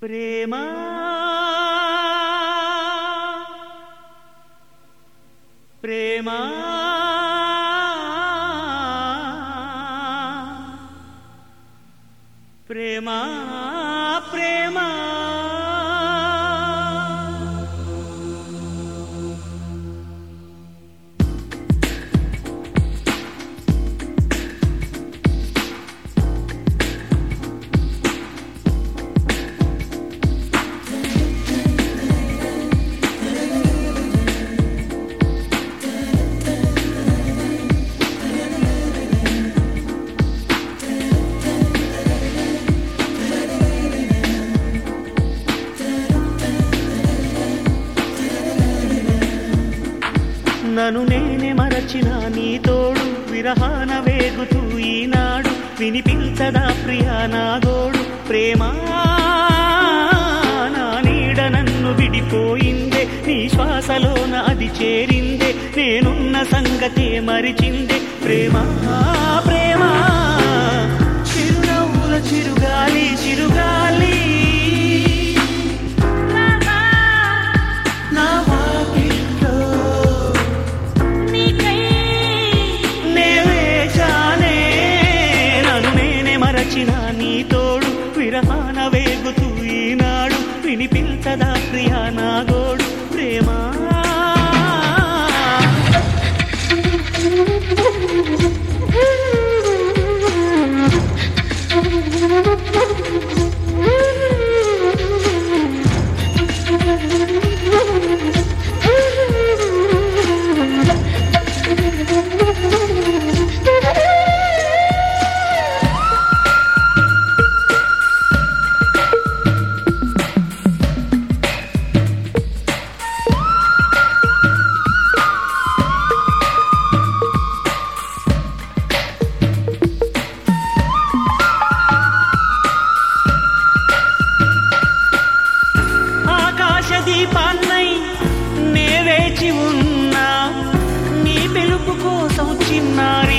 ప్రేమ ప్రేమ ప్రేమ ప్రేమ నన్ను నేనే మరచిన నీ తోడు విరహాన వేగుతూ ఈనాడు వినిపించదా ప్రియా నా గోడు ప్రేమ నా నీడ నన్ను విడిపోయిందే నీ శ్వాసలోన అది చేరిందే నేనున్న సంగతే మరిచిందే ప్రేమ ప్రేమ చిరునవ్వుల చిరుగాలి చిరుగాలి నా వాకిట్లో నేవేచానే నన్ను నేనే మరచిన నీ తోడు విరహాన వేగుతూ ఈనాడు వినిపించదా ప్రియా నా గోడు ప్రేమ ఆకాశ దీపాన్నై నే వేచి ఉన్నా నీ పిలుపు కోసం చిన్నారి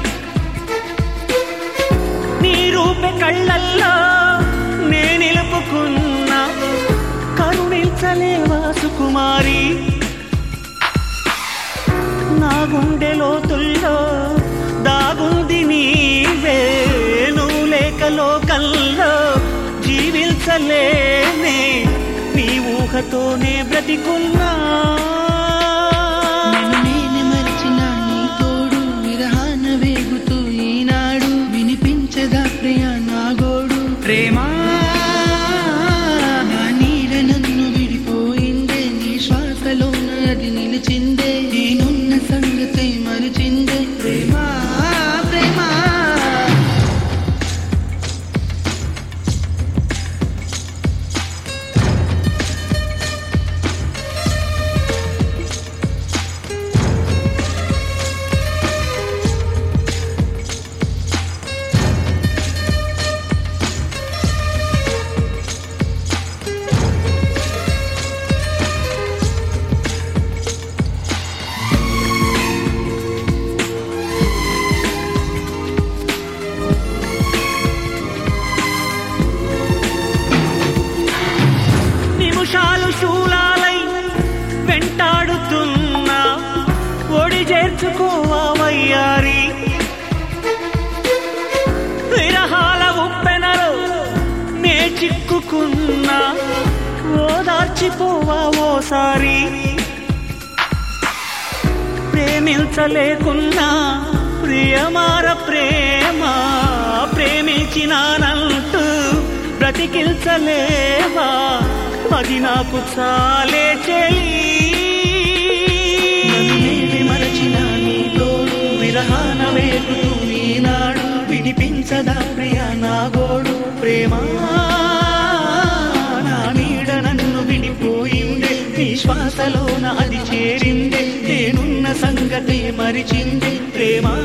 నీ రూపె కళ్ళల్లో నే నిలుపుకున్నా కరుణించలేవా సుకుమారి నా గుండె లోతుల్లో దాగుంది నీవే నువ్వు లేక లోకల్లో జీవించలేనే నీ ఊహతోనే బ్రతికున్నా నన్ను నేనే మరిచిన నీ తోడు విరహాన వేగుతూ ఈనాడు వినిపించదా ప్రియ నా గోడు ప్రేమ నా నీడ నన్ను విడిపోయిందే నీ శ్వాసలో అది నిలిచిందే నేనున్న సంగతి మరిచిందే ప్రేమ ప్రేమ నిమిషాలు శూలాలై వెంటాడుతున్నా ఒడి చేర్చుకోవా వయ్యారి విరహాల ఉప్పెనలో నే చిక్కుకున్నా ఓదార్చిపోవా ఓసారి ప్రేమించలేకున్నా ప్రియమార ప్రేమ ప్రేమించినానంటూ బ్రతికిల్చలేవా అది నాకు చాలే చెలి మరచిన నీ తోడు విరహాన వేగుతూ ఈనాడు విడిపించదా ప్రియ నా గోడు ప్రేమ నా నీడ నన్ను విడిపోయిందే నీ శ్వాసలోన అది చేరిందే నేనున్న సంగతి మరిచిందే ప్రేమ